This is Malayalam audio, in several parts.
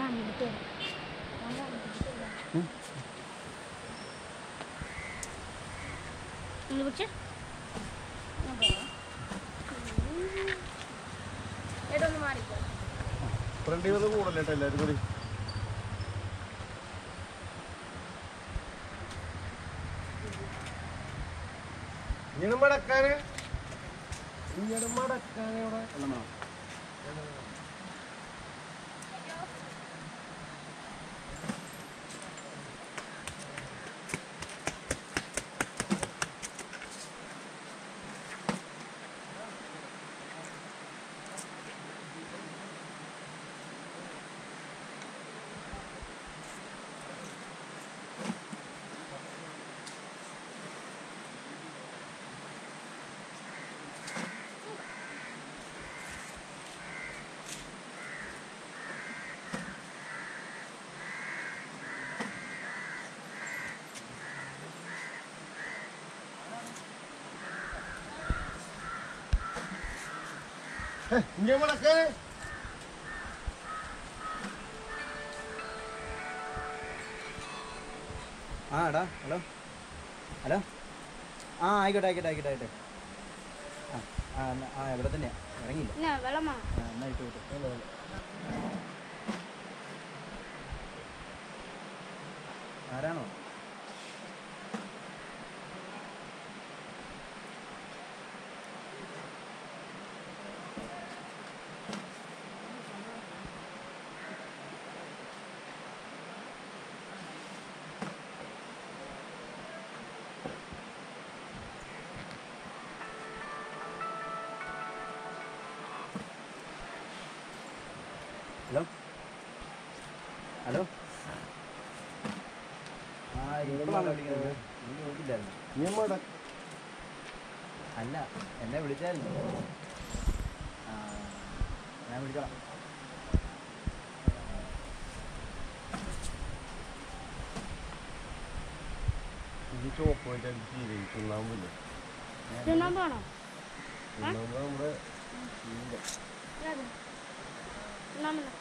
അങ്ങോട്ട് ഒന്ന് പിടിച്ചേ ഏട്ടാ ഒന്ന് മാറിക്കോ ഫ്രണ്ടിൽ വന്ന് കൂടല്ലേ കേട്ടോ എല്ലാവരും കൂടി ഇങ്ങനെ മടക്കാന് ഇങ്ങനെ മടക്കാന് ഇവിടെ ഇങ്ങനെ മടക്കാന് ആ എടാ ഹലോ ഹലോ ആ ആയിക്കോട്ടെ ആയിക്കോട്ടെ ആയിക്കോട്ടെ ആയിക്കോട്ടെ ആ ആ എന്നാ- ആ ഇവിടെ തന്നെയാ ഇറങ്ങിയില്ല എന്നാ വെള്ളമാ ആ എന്നാ ഇട്ട് വിട്ടു ആരാണോ ഹലോ ഹലോ ആ ഇപ്പോഴാണ് വിളിക്കുന്നത് നീ നോക്കില്ലായിരുന്നു ഇങ്ങനെ മടക്ക അല്ല എന്നെ വിളിച്ചായിരുന്നു ആ ഞാൻ വിളിച്ചോളാം ഈ ചോപ്പ് പോയിട്ട് ചീര ചുണ്ണാമ്പില്ലേ ചുണ്ണാമ്പാണോ ചുണ്ണാമ്പ് നമ്മുടെ ഏത്? ചുണ്ണാമ്പെന്നാ?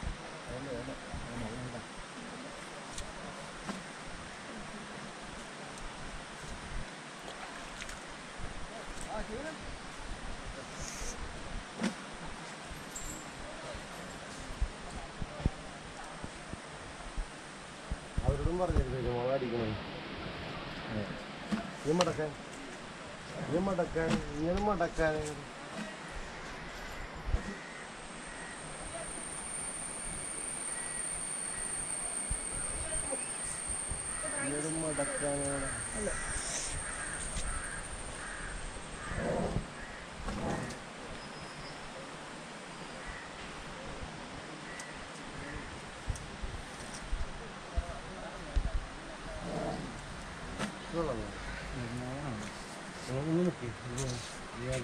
അവരോടും പറഞ്ഞിരുന്നു മുളക് അടിക്കണം ഇങ്ങനെ മടക്കാൻ ഇങ്ങനെ മടക്കാൻ ഇങ്ങനെ മടക്കാൻ ഇങ്ങനെ മടക്കാൻ ഇതുള്ളതാ. ഒന്ന് നിൽക്ക്. ഇത് ഇയാൾ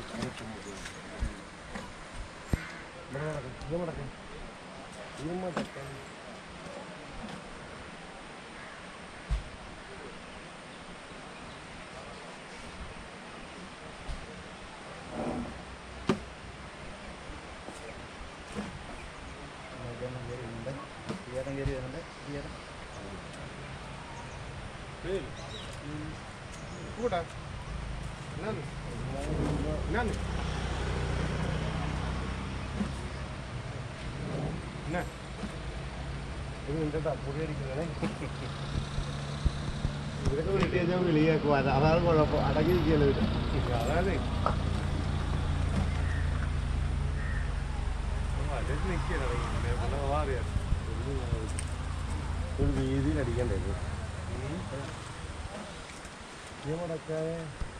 ഇവിടെ നടക്ക്. ഇത് നടക്ക്. ഇത് മടക്കാൻ. ചേട്ടൻ കയറി വരുന്നുണ്ട് ചേട്ടൻ കൂടാ. എന്നാണ്? എന്നാണ്? എന്നാ? ഇത് നിന്റെ തപ്പുടി അടിക്കുന്നേ ഇവരൊക്കെ വിളിച്ച് കഴിഞ്ഞാൽ വിളിയാക്കും അത- അതാണ് കുഴപ്പം അടങ്ങി ഇരിക്കല്ലോ ഇവര് അതാണ് ഒരു വീതിയിൽ അടിക്കണ്ടേ ഇത്? ഇത് മുടക്കാതെ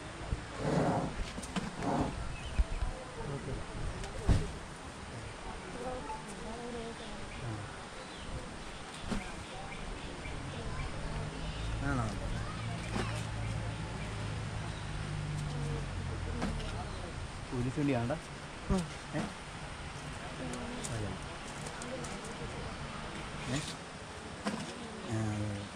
ആണോ പോലീസ് വണ്ടിയാണ്ട ഏ അതെ. ഏ? ആ, അതെ, അതെ.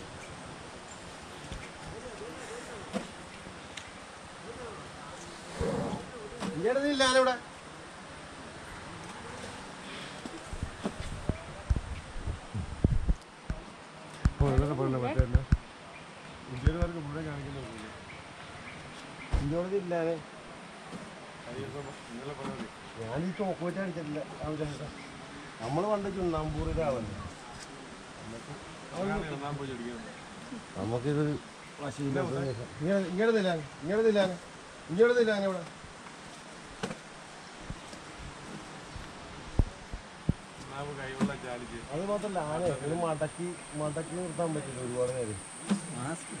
ഇങ്ങനെ ഇല്ലാലിവിടെ ഇന്ത്യക്കാർക്ക് മുഴുവൻ കാണിക്കുന്ന ഇല്ലാതെ ഞാൻ ഈ ചോക്കോറ്റ് അടിച്ചിട്ടില്ല അവിടെ നമ്മൾ പണ്ട് ചുണ്ണാമ്പൂരിലാവല്ലേ നമുക്കിത് ഇങ്ങനെ ഇങ്ങനെ തില്ലാൻ ഇങ്ങനെ തില്ലാൻ ഇങ്ങനെ തില്ലാൻ ഇവിടെ അത് മാത്രല്ല ആന ഇത് മടക്കി മടക്കി നിർത്താൻ പറ്റില്ല ഒരുപാട് നേരം മാസ്ക്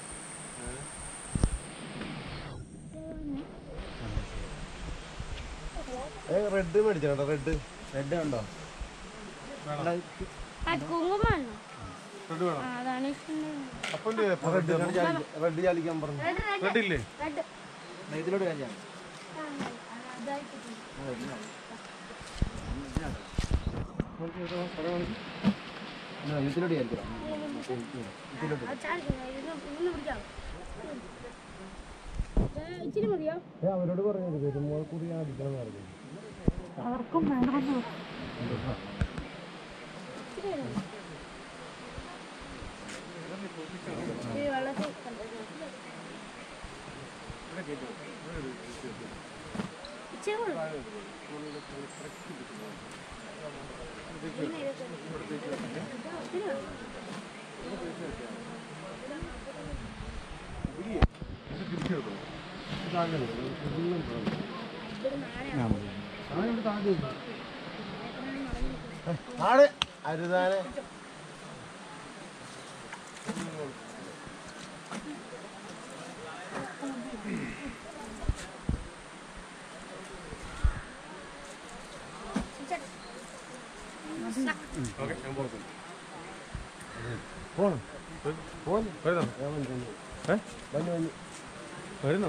ഏ റെഡ് മേടിച്ചോ റെഡ് റെഡ് ഉണ്ടോ ആ കുങ്കുമാണോ ആ അതാണ് ഇഷ്ടം റെഡ് റെഡ് ചാലിക്കാൻ പറഞ്ഞു റെഡ് റെഡ് റെഡ് ഇതിലോട്ട് കാണിച്ചാൽ ഇതിലോട്ട് കാണിക്കാം ഇച്ചിരി മതിയോ അവരോട് പറഞ്ഞത് വരുമ്പോൾ കൂടി അടിക്കണം എന്ന് പറഞ്ഞു അവർക്കും വേണമെന്ന് വെള്ളത്തിൽ ഇച്ചിരി കൂടെ ആട് അരുതാനെ പോണം പോന്നു വരുന്നോ ഞാൻ വന്നു ഏ വന്നു വന്നു വരുന്നോ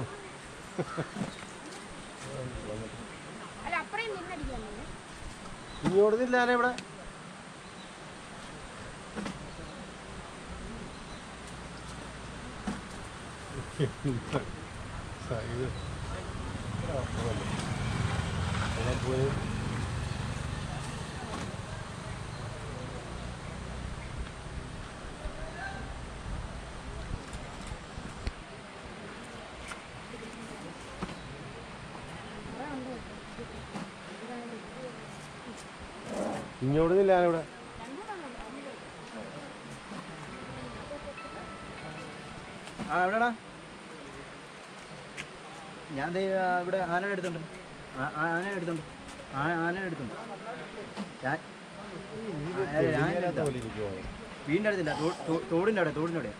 അല്ല അപ്പറേം നിന്നടിക്കാൻ ഇങ്ങോട്ട് നില്ലാനെ ഇവിടെ ഇത് പോയി ഇങ്ങോട്ട് നില്ലാനെ ഇവിടെ ആ എവിടെടാ ഞാൻ ദേ ആ, ഇവിടെ ആനയുടെ അടുത്തുണ്ട് ആ- ആ- ആനയുടെ അടുത്തുണ്ട് ആ- ആനയുടെ അടുത്തുണ്ട് ഞാൻ ആ, ഏ, ആനയുടെ അടുത്താ. പോലെ ഇരിക്കുവാ. വീടിൻ്റെ അടുത്തില്ല തോ- തോ- തോടിൻ്റെ അവിടെ തോടിൻ്റെ അവിടെ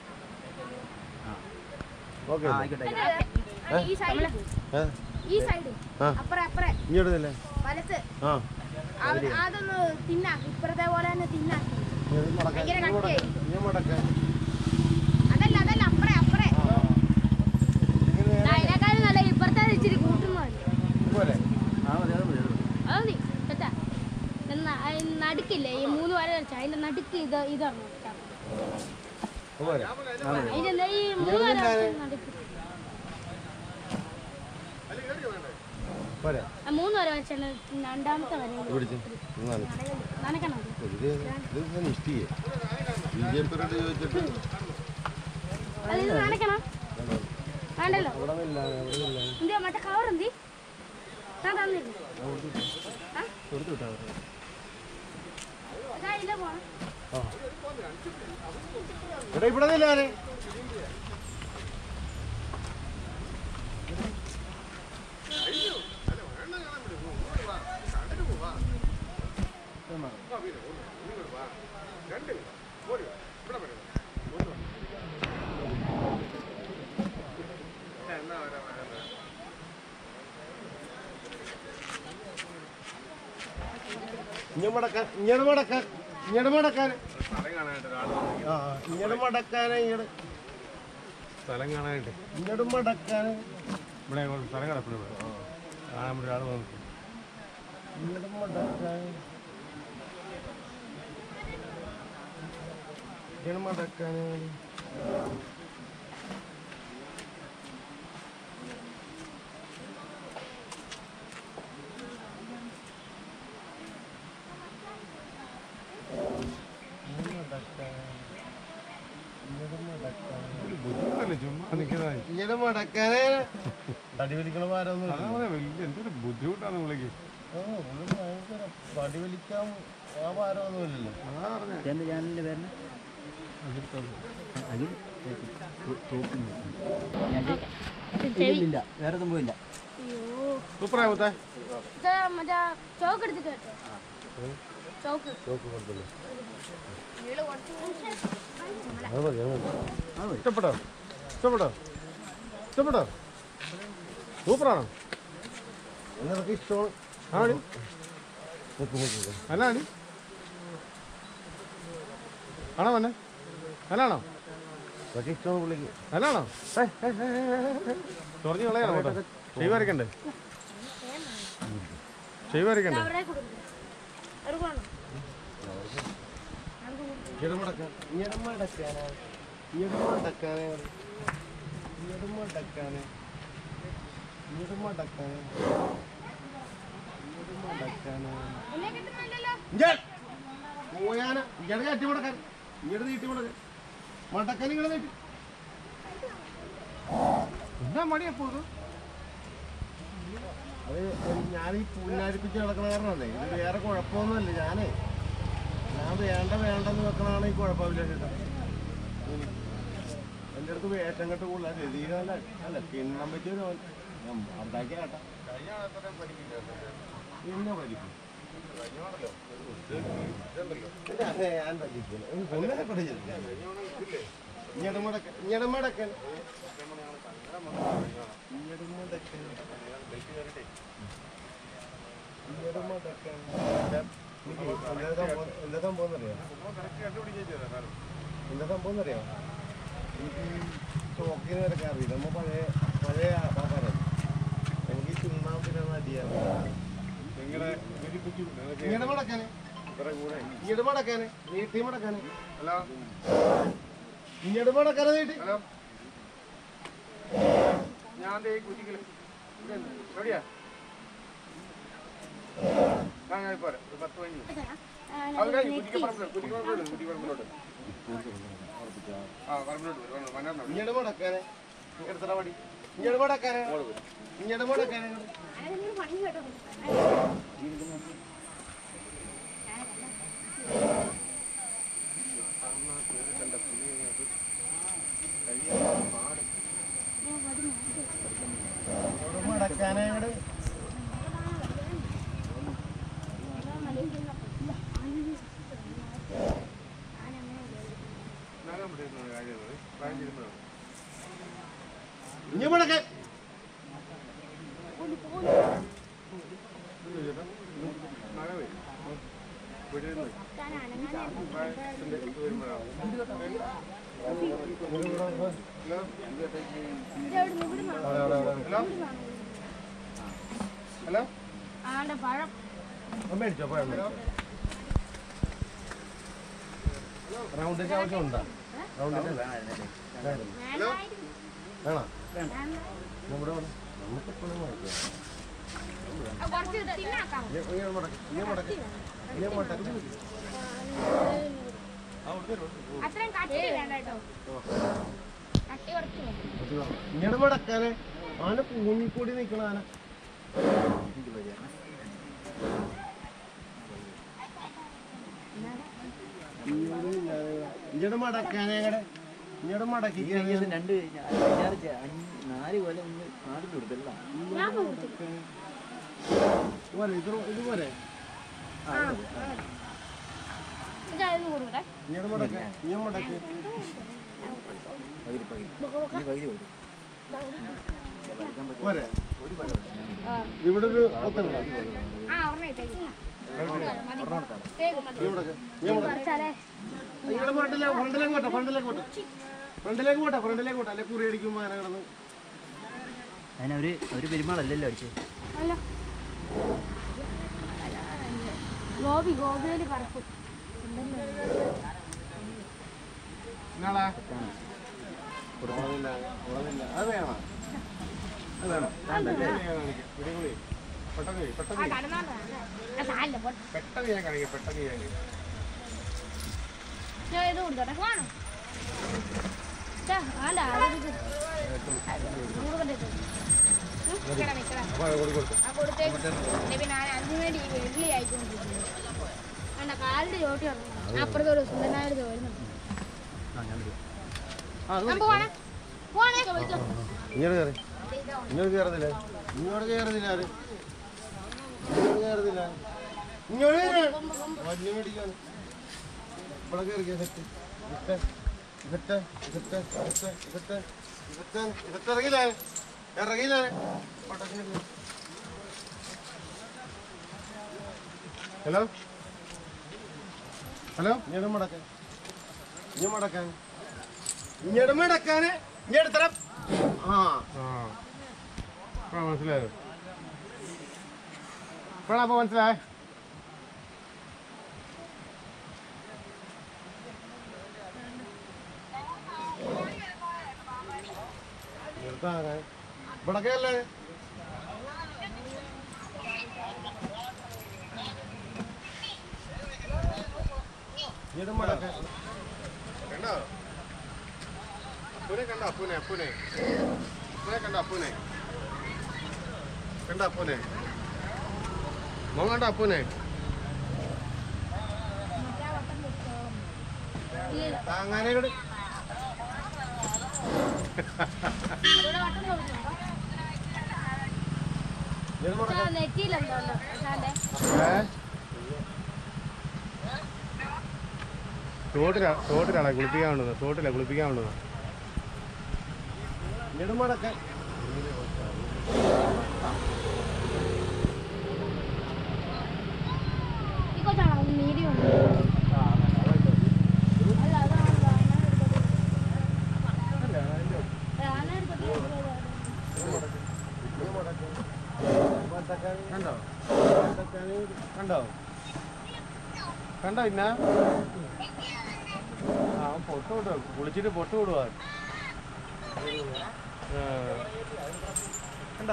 ഓക്കെ ആ ആയിക്കോട്ടെ ആയിക്കോട്ടെ. ഈ സൈഡ് ഏ? ഈ സൈഡ് ആ. അപ്പറേ അപ്പറേ ഇങ്ങോട്ട് നില്ലേ വലത്ത് ആ അവ- അതൊന്ന് തിന്നാക്കി ഇപ്പഴത്തെ പോലെ തന്നെ തിന്നാക്കി ഇങ്ങോട്ട് മടക്കാൻ ഭയങ്കര ഇങ്ങോട്ട് കട്ടിയായി. മടക്കാൻ. ഇങ്ങോട്ട് മടക്കാൻ അതല്ല അതല്ല അപ്പറേ അപ്പറേ ഇങ്ങനെ നേരെ അതിനേക്കാളും നല്ല ഇപ്പഴത്തെ ഇച്ചിരി കൂട്ടുന്നു ഇതുപോലെ ആ മതി അത് മതി അത് മതി. അത് മതി തെറ്റാ എന്നാ- ആ നടുക്കില്ലേ ഈ മൂന്ന് വര വരച്ച അതിന്റെ നടുക്ക് ഇത് ഇതാണ് ഇതുപോലെ ഇതിന്റെ ഈ മൂന്ന് വര വരച്ച നടുക്ക് പോരെ ആ മൂന്ന് വര വരച്ച രണ്ടാമത്തെ വര പിടിച്ച് എന്നാണ് നനക്കണം ഇത് ഇത് ഞാൻ ഇഷ്ടിയെ ബി ജെ പിയോട് ചോദിച്ചിട്ട് അത് ഇത് നനക്കണം വേണ്ടല്ലോ അവിടെ നില്ല അവിടെ നില്ല എന്തിയാ മറ്റേ കവർ എന്തി ഞാൻ തന്നിരുന്നു ആ കൊടുത്തു വിട്ടാ അതാ ഇല്ല പോണം ആ എടാ ഇവിടെ നില്ലാനെ ഇങ്ങോട്ട് മടക്കാൻ ഇങ്ങോട്ട് മടക്കാൻ ഇങ്ങോട്ട് മടക്കാൻ സ്ഥലം കാണാനായിട്ട് ഒരാൾ ആ ഇങ്ങോട്ട് മടക്കാനെ ഇങ്ങോട്ട് സ്ഥലം കാണാനായിട്ട് ഇങ്ങോട്ട് മടക്കാനെ ഇവിടെ ഒരു സ്ഥലം കിടപ്പുണ്ട് ഇവിടെ കാണാൻ വേണ്ടി ഒരാൾ വന്നു ഇങ്ങോട്ട് മടക്കാൻ ഇങ്ങോട്ട് മടക്കാനെ ഇങ്ങോട്ട് മടക്കാൻ നിൽക്കുന്നതായി ഇങ്ങനെ മടക്കാനേ തടി വലിക്കണ ഭാരമൊന്നും അതാ പറയാ വലിയ എന്തൊരു ബുദ്ധിമുട്ടാണ് വിളിക്ക് ആ പുള്ളി ഭയങ്കര തടി വലിക്കാൻ ആ ഭാരമൊന്നുമില്ലല്ലോ അതാ പറഞ്ഞേ എന്റെ ചാനലിന്റെ പേരിന് അഖിൽ ഇല്ല വേറെ സംഭവമില്ല അയ്യോ സൂപ്പറായി മുത്തേ ഇത് മറ്റേ ചോക്ക് എടുത്തിട്ട് കേട്ടോ ചോക്ക് ചോക്ക് കൊടുത്തല്ലോ വീട് കുറച്ച് അത് മതി അത് മതി ഇഷ്ടപ്പെട്ടോ ഇഷ്ടപ്പെട്ടോ ഇഷ്ടപ്പെട്ടോ സൂപ്പറാണോ എന്നൊക്കെ ഇഷ്ടമാണ് ആണി നിൽക്കും നിൽക്കും അല്ലാണി ആണോ മന്നെ അല്ലാണോ അതൊക്കെ ഇഷ്ടമാണ് പുള്ളിക്ക് അല്ലാണോ ചൊറിഞ്ഞ് കളയാണോ കേട്ടോ ഷെയ്വ് വരയ്ക്കണ്ടേ ഷെയ്വ് വരയ്ക്കണ്ടേ അവരുടെ കൊടുക്കും എടുക്കണം ഇടമടക്കാൻ ഇടമടക്കാനാ ഇടമടക്കാനേ ഇടമടക്കാനേ ഇടമടക്കാനേ ഇടമടക്കാനേ എന്നെ കിട്ടുന്നില്ലല്ലോ പോയാന ഇങ്ങടെ കയറ്റി മുടക്കാൻ ഇങ്ങടെ നീട്ടി മുടക്കാൻ മടക്കാൻ ഇങ്ങടെ നീട്ടി എന്താ മടിയപ്പോ ഇത് അത് ഞാൻ ഈ പുല്ലാരിപ്പിച്ച് നടക്കണ കാരണമല്ലേ ഇത് വേറെ കുഴപ്പമൊന്നുമല്ല ഞാനേ ഞാൻ വേണ്ട വേണ്ടെന്ന് വെക്കണതാണ് ഈ കുഴപ്പമില്ല ചേട്ടാ ഉം. എൻ്റെ അടുത്ത് വേഷം കെട്ട് കൂടുതൽ രതീരല്ല അല്ല കിണ്ണം പറ്റിയൊരു മോൻ. ഞാൻ ഉണ്ടാക്കിയ കേട്ടാ പിന്നെ പഠിക്കും ഞാൻ പഠിക്കില്ല ഒന്നിനെ പഠിച്ചില്ല ഞെടുമടക്കൻ ഞെടുമടക്കൻ ഞെടുമടക്കൻ എന്താ സംഭവം അറിയാം എന്താ സംഭവം അറിയാം എനിക്ക് ചോക്കിന് വരക്കാൻ അറിയില്ല നമ്മ പഴയ പഴയ ആൾക്കാരാണ് എനിക്ക് ചുണ്ണാമ്പിനെ നടിയാണ് നിങ്ങളുടെ ഇങ്ങടെ മടക്കാന് ഇങ്ങടെ മടക്കാന് നീട്ടി മടക്കാന് ഹലോ ഇങ്ങടെ മടക്കാന് നീട്ടി ഹലോ ഞാൻ ദേ കുറ്റിക്കല് റെഡിയാ ആ ഞാൻ പോരാ ഒരു പത്ത് പതിനഞ്ച് അത് കഴിഞ്ഞ് കുറ്റിക്കപ്പറമ്പിലോട്ട് കുറ്റിക്കപ്പറമ്പിലോട്ട് കുറ്റിക്കപ്പറമ്പിലോട്ട് ആ പറമ്പിലോട്ട് വരും വരണം ഇങ്ങടെ മടക്കാന് എടുത്തട പടി ഇങ്ങടെ മടക്കാന് ഇങ്ങടെ മടക്കാന് പണി കേട്ടോ ഇങ്ങടെ മടക്കാന് അങ്ങട് ഇഞ്ഞ മടക്കാൻ ഹലോ ആണ്ട് പഴം മേടിച്ചോ പോയാ റൗണ്ടിന്റെ ആവശ്യമുണ്ടോ റൗണ്ടിന്റെ വേണോ നമ്മുടെ വേണം നമുക്ക് എപ്പോഴും വാങ്ങിക്കാം കുറച്ച് തിന്നാക്കാം ഇനി- ഇനി മുടക്ക്, ഇനി മുടക്ക്, ഇനി മുടക്ക്. അത്രയും കട്ടി വേണ്ട കേട്ടോ കട്ടി കുറച്ച് മതി. ഇങ്ങോട്ട് മുടക്കാന് ആന പൂങ്ങിക്കൂടി നിക്കണ ആന ഇങ്ങോട്ട് മടക്കാനെ അങ്ങടെ ഇങ്ങോട്ട് മടക്കി രണ്ട് അഞ്ചാറ് ചെ- അഞ്ച് നാല് കൊല്ലം മുമ്പ് നാട്ടിൽ കൊടുത്തല്ല ഞാൻ കൊടുത്തു പോരെ ഇത് ഇതുപോലെ ഇതായിരുന്നു കൊടുക്കട്ടെ ഇങ്ങോട്ട് മുടക്ക ഇങ്ങനെ മുടക്കി പകുതി പകുതി ഈ പകുതി കൊടുത്തു പോരെ ഇവിടെ ഒരു ഒത്തുണ്ട് ആ ഒരെണ്ണം ഇട്ടേക്ക്. തേക്ക് മതി. ഇങ്ങനെ മുടക്ക് ഇങ്ങനെ മുടക്ക് കുറച്ചാലേ ഇങ്ങോട്ട് പോട്ടില്ല ഫ്രണ്ടിലേക്ക് പോട്ടെ ഫ്രണ്ടിലേക്ക് പോട്ടെ ഫ്രണ്ടിലേക്ക് പോട്ടെ ഫ്രണ്ടിലേക്ക് പോട്ടെ അല്ലെ കുറി അടിക്കുമ്പോൾ ആന കിടന്ന് അതിന് ഒരു ഒരു പെരുമാളല്ലല്ലോ അടിച്ചത് അല്ല ഗോപി ഗോപിയിൽ പറക്കും എന്നാടാ ഉറവില്ല ഉറവില്ല അത് വേണം അത് വേണം പിടികൂടി പെട്ടെന്ന് ചെയ്യ്, ആ പെട്ടെന്ന് ചെയ്യ്. കടന്നാണ് സാരില്ല പോട്ടെ പെട്ടെന്ന് ഞാൻ കാണിക്കാം പെട്ടെന്ന് ഞാൻ കാണിക്കാം. ഞാൻ ഇത് കൊടുത്തോട്ടെ കാണും ചാ, ആണ്ടാ, അതൊരു ഇത്. നൂറ് കൊണ്ടിട്ട്. ഉം, നിക്കടാ, നിക്കടാ. ആ കൊടുത്തേക്ക്. ഇല്ലേ പിന്നെ ആ അതിന് വേണ്ടി ഈ വെള്ളി ആയിക്കൊണ്ടിരിക്കുന്നു. വേണ്ട, കാലിന്റെ ചോട്ടി ഇറങ്ങുന്നു. അപ്പുറത്തെ ഒരു സുന്ദരനായൊരു തോന്നുന്നു ഞാൻ പോവാണേ പോവാണേ ചോദിച്ചോ ഇങ്ങോട്ട് കയറി ഇങ്ങോട്ട് കയറുന്നില്ല ഇങ്ങോട്ട് കയറുന്നില്ല ആര് ഇങ്ങോട്ട് കയറുന്നില്ല ഇങ്ങോട്ട് കയറി വന്യ മേടിക്കാണ് ഇവിടെ കയറിക്കാ സെറ്റ് ഇഫത്തെ ഇഫത്തെ ഇഫത്തെ ഇഫത്തെ ഇഫത്തെ ഇഫത്തെ ഇഫത്തെ ഇറങ്ങിയില്ലേ ഇറങ്ങിയില്ലേ ഹലോ ഹലോ ഇങ്ങോട്ട് മടക്കാൻ ഇങ്ങോട്ട് മടക്കാൻ ഇങ്ങോട്ട് മടക്കാന് ഇങ്ങോട്ട് തരാം ആ ആ മനസ്സിലായോ ഇപ്പോഴാ അപ്പൊ മനസ്സിലായേ ഇവിടൊക്കെ അല്ലേ ഇങ്ങോട്ട് മടക്കാൻ കണ്ടോ അപ്പുനെ കണ്ടോ അപ്പുനെ അപ്പുനെ അപ്പുനെ കണ്ടോ അപ്പുനെ കണ്ടോ അപ്പുനെ മോൻ കണ്ടോ അപ്പുനെ താങ്ങാനേ കൂടെ ഇവിടെ വട്ടം കൊടുക്കുന്നുണ്ടോ നെറ്റിയിലെന്തോ ഉണ്ടോ സാറിന്റെ തോട്ടിലാ തോട്ടിലാണോ കുളിപ്പിക്കാൻ വേണ്ടത് തോട്ടിലാ കുളിപ്പിക്കാൻ വേണ്ടത് നെടുമടക്ക ഈ കൊച്ചാണോ മീഡിയം ഉണ്ട് അല്ല അതാണല്ലോ ആന എടുത്തിട്ട് കണ്ടോ കണ്ടോ കണ്ടോ ഇന്ന ആ അവൻ പൊട്ട് വിടുക കുളിച്ചിട്ട് പൊട്ട് വിടുക കണ്ടോ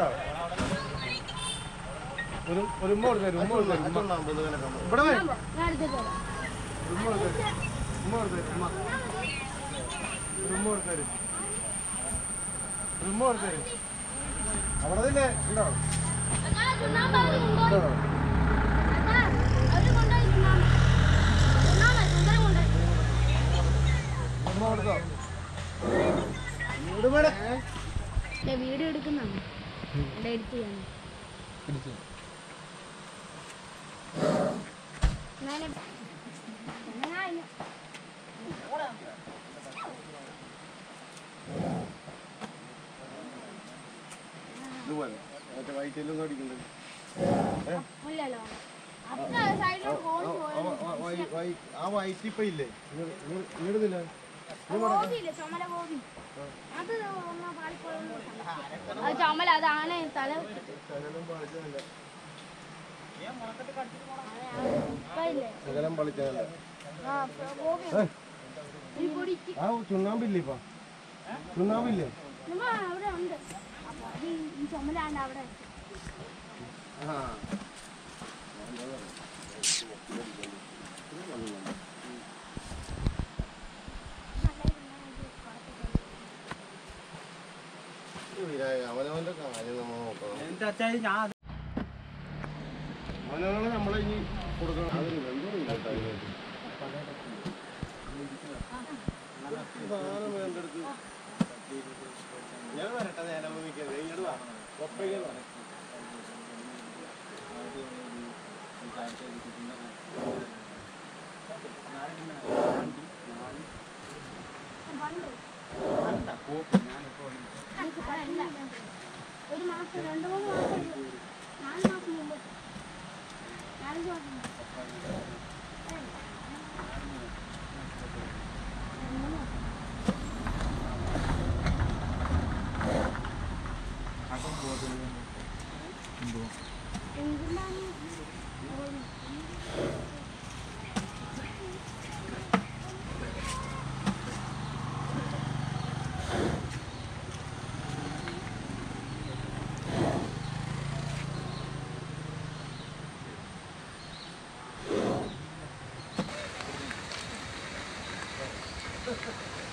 ഒരു ഒരു ഉമ്മ കൊടുത്തരും ഉമ്മ കൊടുത്തരും ഇവിടെ വേ ഞാൻ എടുത്തിട്ട് വരാം ഉമ്മ കൊടുത്തരും ഉമ്മ കൊടുത്തരും ഉമ്മ ഒരു ഉമ്മ കൊടുത്തരും ഒരു ഉമ്മ കൊടുത്തരും അവിടെ തന്നെ ഉണ്ടോ അതാ ചുണ്ണാമ്പ് അവര് കൊണ്ടുപോയി അതാ അവര് കൊണ്ടുപോയി ചുണ്ണാമ്പ് ചുണ്ണാമ്പ് സുന്ദരം കൊണ്ടുപോയി ഉമ്മ കൊടുത്തോ ഇല്ല, വീഡിയോ എടുക്കുന്നതാണ് ഇവിടെ എഡിറ്റ് ചെയ്യാൻ ഞാന് ഞാൻ ഇന്ന് ഇതുപോലെ മറ്റേ വൈറ്റിലൊന്നും അടിക്കണ്ടത് ഇല്ലല്ലോ അത്ര സൈഡിലോട്ട് പോയി പോയി ആ വൈറ്റ് ഇപ്പൊ ഇല്ലേ ഇടുന്നില്ല ഗോപിയില്ലേ ചുമല ഗോപി അത് ഒന്നാ പാളിപ്പോയൊന്നും അത് ചുമല അത് ആന തല ഇപ്പൊ ഇല്ലേ ശകലം പളിച്ചതല്ല ആ ഇപ്പൊ ഗോപി ഈ പൊടിക്ക് ആ ചുണ്ണാമ്പില്ലേ ഇപ്പൊ ചുണ്ണാമ്പില്ലേ നമ്മ അവിടെ ഉണ്ട് അപ്പൊ അത് ഈ- ഈ ചുമലാണ്ട് അവിടെ ആ അവനവന്റെ കാര്യം നമ്മൾ നോക്കണം എന്റെ അച്ചായി ഞാൻ അവനവനെ നമ്മളെ ഇനി കൊടുക്കണം അതിന് എന്തോ സാധനം വേണ്ടെടുത്ത് ഞാൻ വരട്ടെ നേരം നിൽക്കുന്നത് ഇങ്ങോട്ട് വാ ഒപ്പയ്ക്ക് വാ അല്ല. ഒരു മാസം രണ്ട് മൂന്ന് മാസം നാല് മാസം മുമ്പ് നാലഞ്ച് മാസം മുമ്പ് എന്തിനാണ് ആ